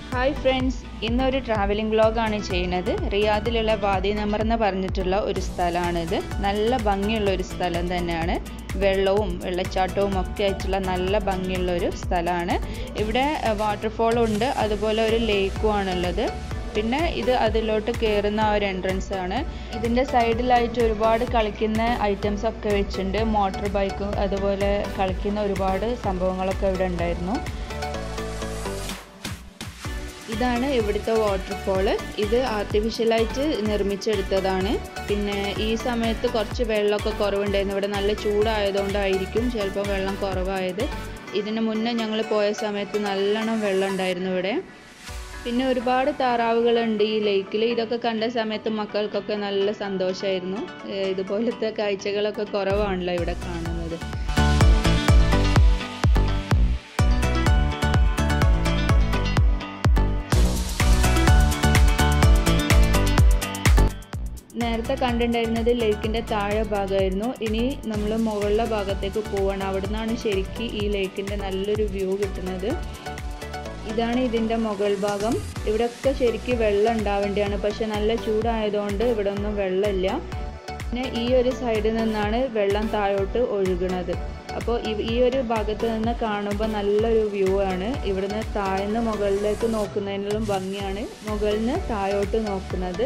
hi friends ഇന്നൊരു travelling വ്ളോഗാണ് ചെയ്യുന്നത് റിയാദിലുള്ള വാദി നമർ എന്ന് പറഞ്ഞിട്ടുള്ള ഒരു സ്ഥലമാണിത് നല്ല ഭംഗിയുള്ള ഒരു സ്ഥലം തന്നെയാണ് വെള്ളവും വെള്ളച്ചാട്ടവും ഒക്കെ ആയിട്ടുള്ള നല്ല ഭംഗിയുള്ള ഒരു സ്ഥലമാണ് ഇവിടെ വാട്ടർഫോളും ഉണ്ട് അതുപോലെ ഒരു ലേക്കും ആണുള്ളത് പിന്നെ ഇത് അതിലോട്ട് കയറുന്ന ആ ഒരു എൻട്രൻസ് ആണ് ഇതിൻ്റെ സൈഡിലായിട്ട് ഒരുപാട് കളിക്കുന്ന ഐറ്റംസ് ഒക്കെ വെച്ചിട്ടുണ്ട് മോട്ടോർ ബൈക്കും അതുപോലെ കളിക്കുന്ന ഒരുപാട് സംഭവങ്ങളൊക്കെ ഇവിടെ ഉണ്ടായിരുന്നു ഇതാണ് ഇവിടുത്തെ വാട്ടർഫോള് ഇത് ആർട്ടിഫിഷ്യലായിട്ട് നിർമ്മിച്ചെടുത്തതാണ് പിന്നെ ഈ സമയത്ത് കുറച്ച് വെള്ളമൊക്കെ കുറവുണ്ടായിരുന്നു ഇവിടെ നല്ല ചൂടായതുകൊണ്ടായിരിക്കും ചിലപ്പോൾ വെള്ളം കുറവായത് ഇതിന് മുന്നേ ഞങ്ങൾ പോയ സമയത്ത് നല്ലോണം വെള്ളം ഉണ്ടായിരുന്നു ഇവിടെ പിന്നെ ഒരുപാട് താറാവുകളുണ്ട് ഈ ലേക്കിൽ ഇതൊക്കെ കണ്ട സമയത്ത് മക്കൾക്കൊക്കെ നല്ല സന്തോഷമായിരുന്നു ഇതുപോലത്തെ കാഴ്ചകളൊക്കെ കുറവാണല്ലോ ഇവിടെ കാണുന്നത് നേരത്തെ കണ്ടിട്ടുണ്ടായിരുന്നത് ലേക്കിൻ്റെ താഴെ ഭാഗമായിരുന്നു ഇനി നമ്മൾ മുകളിലെ ഭാഗത്തേക്ക് പോവാണ് അവിടെ നിന്നാണ് ശരിക്കും ഈ ലേക്കിൻ്റെ നല്ലൊരു വ്യൂ കിട്ടുന്നത് ഇതാണ് ഇതിൻ്റെ മുകൾ ഭാഗം ഇവിടെയൊക്കെ ശരിക്കും വെള്ളം ഉണ്ടാവേണ്ടതാണ് പക്ഷെ നല്ല ചൂടായതുകൊണ്ട് ഇവിടെ ഒന്നും വെള്ളമില്ല പിന്നെ ഈ ഒരു സൈഡിൽ നിന്നാണ് വെള്ളം താഴോട്ട് ഒഴുകുന്നത് അപ്പോൾ ഈ ഒരു ഭാഗത്ത് നിന്ന് കാണുമ്പോൾ നല്ലൊരു വ്യൂ ആണ് ഇവിടുന്ന് താഴ്ന്ന് മുകളിലേക്ക് നോക്കുന്നതിനും ഭംഗിയാണ് മുകളിൽ നിന്ന് താഴോട്ട് നോക്കുന്നത്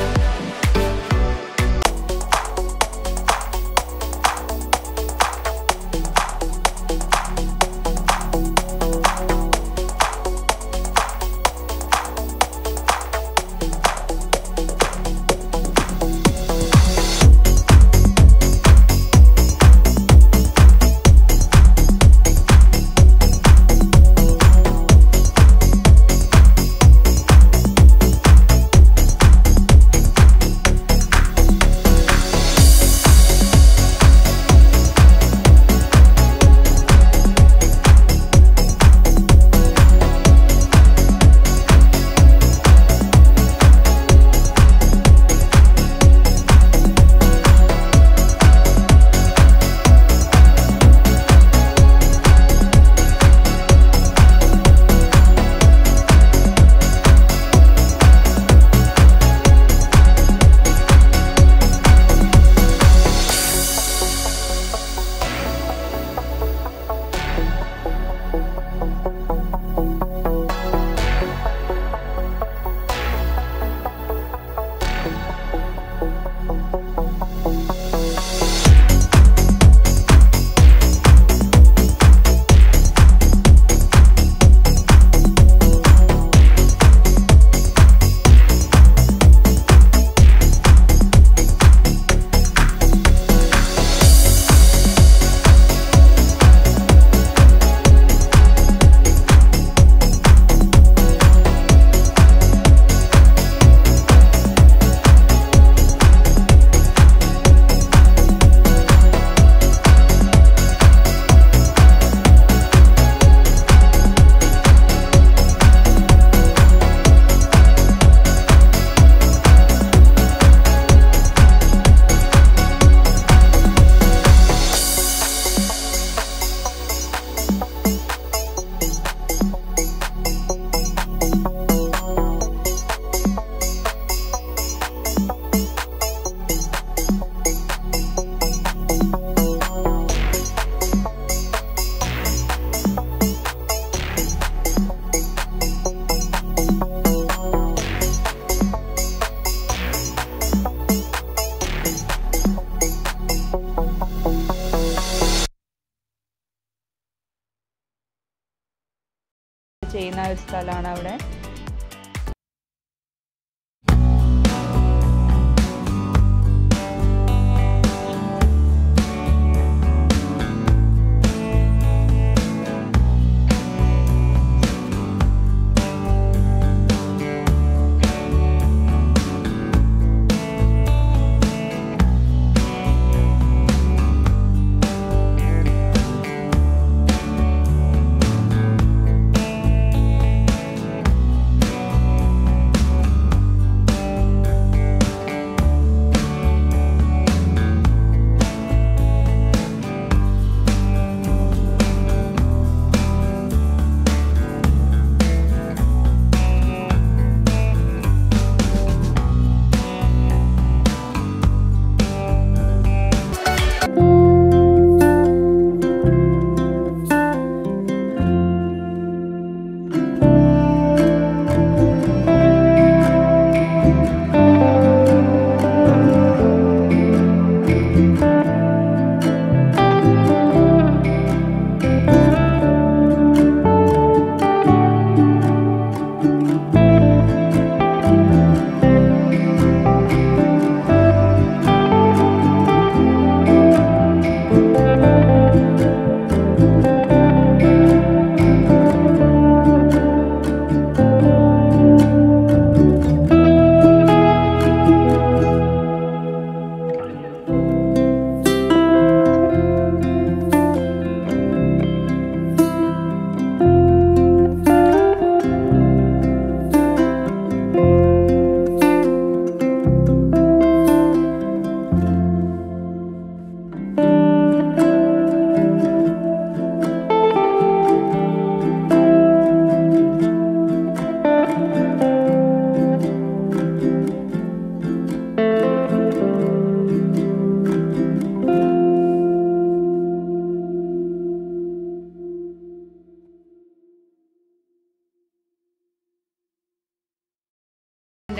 ചെയ്യുന്ന ഒരു സ്ഥലമാണ് അവിടെ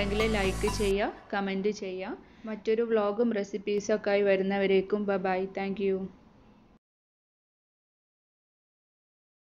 ഇഷ്ടപ്പെട്ടിട്ടുണ്ടെങ്കിൽ ലൈക്ക് ചെയ്യുക കമൻറ്റ് ചെയ്യുക മറ്റൊരു വ്ളോഗും റെസിപ്പീസൊക്കെ ആയി വരുന്നവരേക്കും ബ ബൈ താങ്ക് യു